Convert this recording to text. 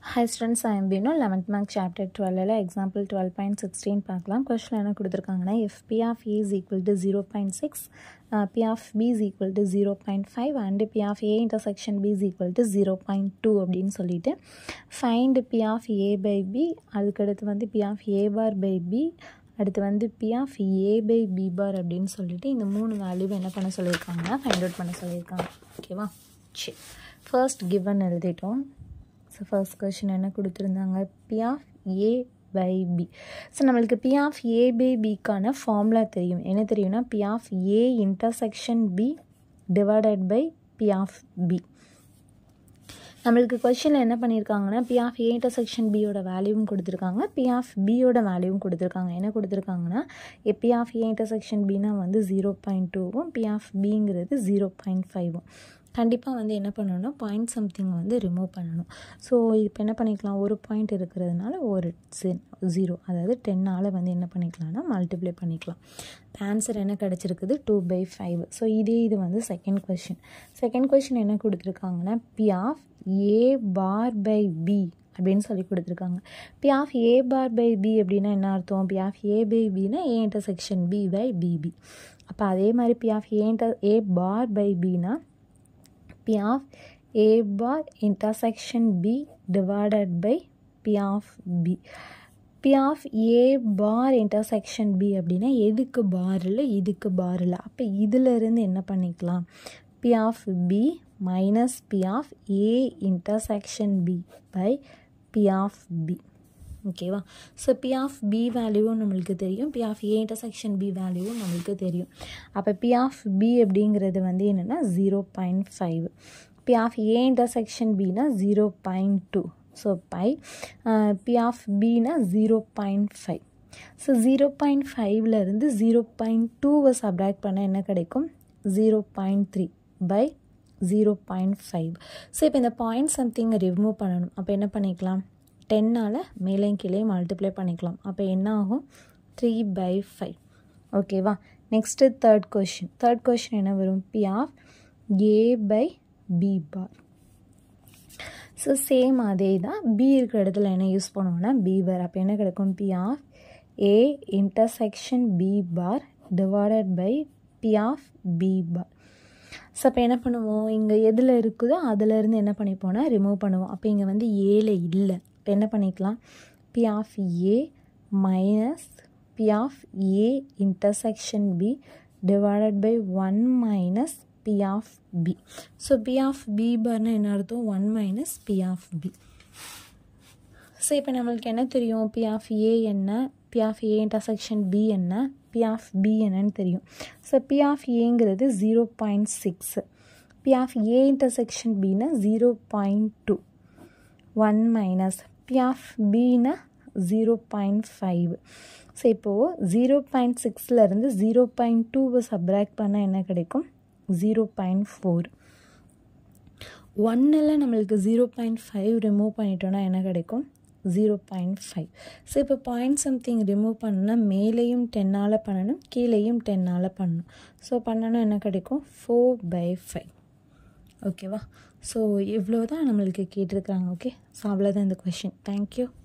High students I am Bino eleventh mark chapter டுவெல்லில் example twelve point sixteen பார்க்கலாம் question என்ன கொடுத்துருக்காங்கன்னா if P of A is equal to zero point six P of B is equal to zero point five and P of A intersection B is equal to zero point two அப்படின்னு சொல்லிட்டு find P of A by B அதுக்கடுத்து வந்து P of A bar by B அடுத்து வந்து P of A by B bar அப்படின்னு சொல்லிட்டு இந்த மூணு வேல்யூ என்ன பண்ண சொல்லியிருக்காங்கன்னா ஃபைண்ட் அவுட் பண்ண சொல்லியிருக்காங்க ஓகேவா சரி ஃபர்ஸ்ட் கிவன் எழுதிட்டோம் ஸோ ஃபர்ஸ்ட் கொஷின் என்ன கொடுத்துருந்தாங்க P of A by B so நம்மளுக்கு பி ஆஃப் ஏ பை பிக்கான ஃபார்முலா தெரியும் என்ன தெரியும்னா P of A intersection B divided by P of B நம்மளுக்கு கொஷனில் என்ன பண்ணியிருக்காங்கன்னா பி ஆஃப் ஏ இன்டர்செக்ஷன் பியோட வேல்யூவும் கொடுத்துருக்காங்க பி ஆஃப் பியோட வேல்யூவும் கொடுத்துருக்காங்க என்ன கொடுத்துருக்காங்கன்னா பி ஆஃப் ஏ இன்டர்செக்ஷன் பினா வந்து ஜீரோ பாயிண்ட் டூவும் பி ஆஃப் பிங்கிறது ஜீரோ பாயிண்ட் ஃபைவும் கண்டிப்பாக வந்து என்ன பண்ணணும்னா பாயிண்ட் சம்திங் வந்து ரிமூவ் பண்ணணும் ஸோ இப்போ என்ன பண்ணிக்கலாம் ஒரு பாயிண்ட் இருக்கிறதுனால ஒரு ஜீரோ அதாவது டென்னால் வந்து என்ன பண்ணிக்கலாம்னா மல்டிப்ளை பண்ணிக்கலாம் ஆன்சர் என்ன கிடச்சிருக்குது டூ பை ஃபைவ் ஸோ இதே இது வந்து செகண்ட் கொஷின் செகண்ட் கொஷின் என்ன கொடுத்துருக்காங்கன்னா P of A bar by B அப்படின்னு சொல்லி கொடுத்துருக்காங்க P of A bar by B அப்படின்னா என்ன அர்த்தம் பி ஆஃப் ஏ பை பினா A intersection B by P B அப்போ அதே மாதிரி P of A inter A bar by பினா P of A bar intersection B divided by P of B. P of A bar intersection B அப்படின்னா எதுக்கு பார் இல்லை இதுக்கு பார் இல்லை அப்போ இதிலிருந்து என்ன பண்ணிக்கலாம் P of B minus P of A intersection B by P of B. ஓகேவா ஸோ பி ஆஃப் பி வேல்யூவும் நம்மளுக்கு தெரியும் P of A intersection B வேல்யூவும் நம்மளுக்கு தெரியும் அப்போ பி ஆஃப் பி அப்படிங்கிறது வந்து என்னென்னா zero point five P of A intersection பினா zero point two so by P of பினா zero point five so zero point ஃபைவ்லேருந்து ஜீரோ பாயிண்ட் டூவை சப்ராக்ட் பண்ணால் என்ன கிடைக்கும் zero point three by zero point five so இப்போ இந்த point சம்திங்கை remove பண்ணணும் அப்போ என்ன பண்ணிக்கலாம் டென்னால் மேலேயும் கீழே மல்டிப்ளை பண்ணிக்கலாம் அப்போ என்ன ஆகும் த்ரீ பை ஃபைவ் ஓகேவா next third question third question என்ன வரும் P of A by B bar so same அதே தான் பி இருக்கிற இடத்துல என்ன யூஸ் பண்ணுவோம்னா பி பார் அப்போ என்ன கிடைக்கும் P of A intersection B bar divided by P of B bar so அப்போ என்ன பண்ணுவோம் இங்கே எதில் இருக்குதோ அதிலேருந்து என்ன பண்ணிப்போனா ரிமூவ் பண்ணுவோம் அப்போ இங்கே வந்து ஏல இல்லை இப்போ என்ன பண்ணிக்கலாம் P of A minus P of A intersection B divided by one minus P of B so P of B பார்னு என்ன அர்த்தம் one minus P of B so இப்போ நம்மளுக்கு என்ன தெரியும் பி ஆஃப் ஏ என்ன P of A intersection B என்ன P of B என்னன்னு தெரியும் ஸோ பி ஆஃப் ஏங்கிறது zero point six P of A intersection பின்னா zero point two one minus P of பின்னா ஜீரோ பாயிண்ட் ஃபைவ் ஸோ இப்போது zero point சிக்ஸ்லேருந்து zero point டூவை subtract பண்ணால் என்ன கிடைக்கும் ஜீரோ பாயிண்ட் ஃபோர் ஒன்னில் நம்மளுக்கு ஜீரோ பாயிண்ட் ஃபைவ் ரிமூவ் பண்ணிட்டோன்னா என்ன கிடைக்கும் ஜீரோ பாயிண்ட் ஃபைவ் ஸோ இப்போ பாயிண்ட் சம்திங் ரிமூவ் பண்ணணும்னா மேலேயும் டென்னால் பண்ணணும் கீழேயும் டென்னால் பண்ணணும் ஸோ பண்ணணும் என்ன கிடைக்கும் ஃபோர் பை ஃபைவ் ஓகேவா ஸோ இவ்வளோ தான் நம்மளுக்கு கேட்டிருக்காங்க ஓகே ஸோ அவ்வளோதான் இந்த கொஷின் தேங்க்யூ